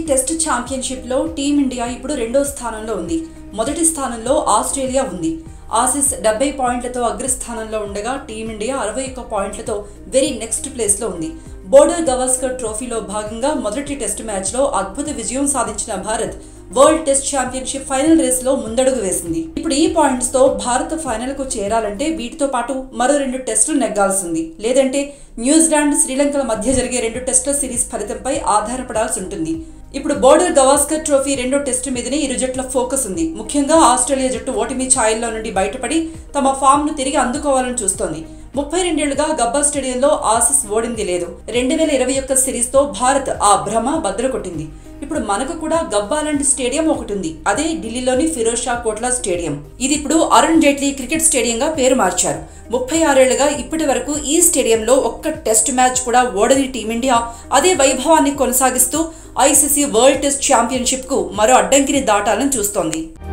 test ఛాంపియన్షిప్లో team India ఇప్పుడు రెండో స్థానంలో ఉంది మొదటి స్థానంలో ఆస్ట్రేలియా ఉంది ఆసిస్ డెబ్బై పాయింట్లతో అగ్రస్థానంలో ఉండగా టీమిండియా అరవై ఒక్క పాయింట్లతో వెరీ నెక్స్ట్ ప్లేస్లో ఉంది బోర్డర్ గవాస్కర్ ట్రోఫీలో భాగంగా మొదటి టెస్ట్ మ్యాచ్లో అద్భుత విజయం సాధించిన Bharat world test championship final రేస్లో ముందడుగు వేసింది ఇప్పుడు ఈ పాయింట్స్ తో భారత్ ఫైనల్ కు చేరాలంటే వీటితో పాటు మరో రెండు టెస్టులు నెగ్గాల్సింది లేదంటే న్యూజిలాండ్ శ్రీలంకల మధ్య జరిగే రెండు టెస్టుల సిరీస్ ఫలితంపై ఆధారపడాల్సి ఉంటుంది ఇప్పుడు బోర్డర్ గవాస్కర్ ట్రోఫీ రెండో టెస్టు మీదనే ఇరు జట్ల ఫోకస్ ఉంది ముఖ్యంగా ఆస్ట్రేలియా జట్టు ఓటమి ఛాయల్లో నుండి బయటపడి తమ ఫామ్ ను తిరిగి అందుకోవాలని చూస్తోంది ముప్పై రెండేళ్లుగా గబ్బర్ స్టేడియంలో ఆసిస్ ఓడింది లేదు రెండు వేల ఇరవై ఒక్క సిరీస్ తో భారత్ ఆ భ్రమ బద్దలు కొట్టింది ఇప్పుడు మనకు కూడా గబ్బా లాంటి స్టేడియం ఒకటి ఉంది అదే ఢిల్లీలోని ఫిరోజ్ షా కోట్లా స్టేడియం ఇది ఇప్పుడు అరుణ్ జైట్లీ క్రికెట్ స్టేడియంగా పేరు మార్చారు ముప్పై ఆరేళ్లుగా ఇప్పటి వరకు ఈ స్టేడియంలో ఒక్క టెస్ట్ మ్యాచ్ కూడా ఓడని టీమిండియా అదే వైభవాన్ని కొనసాగిస్తూ ఐసీసీ వరల్డ్ టెస్ట్ ఛాంపియన్షిప్ కు మరో అడ్డంకిని దాటాలని చూస్తోంది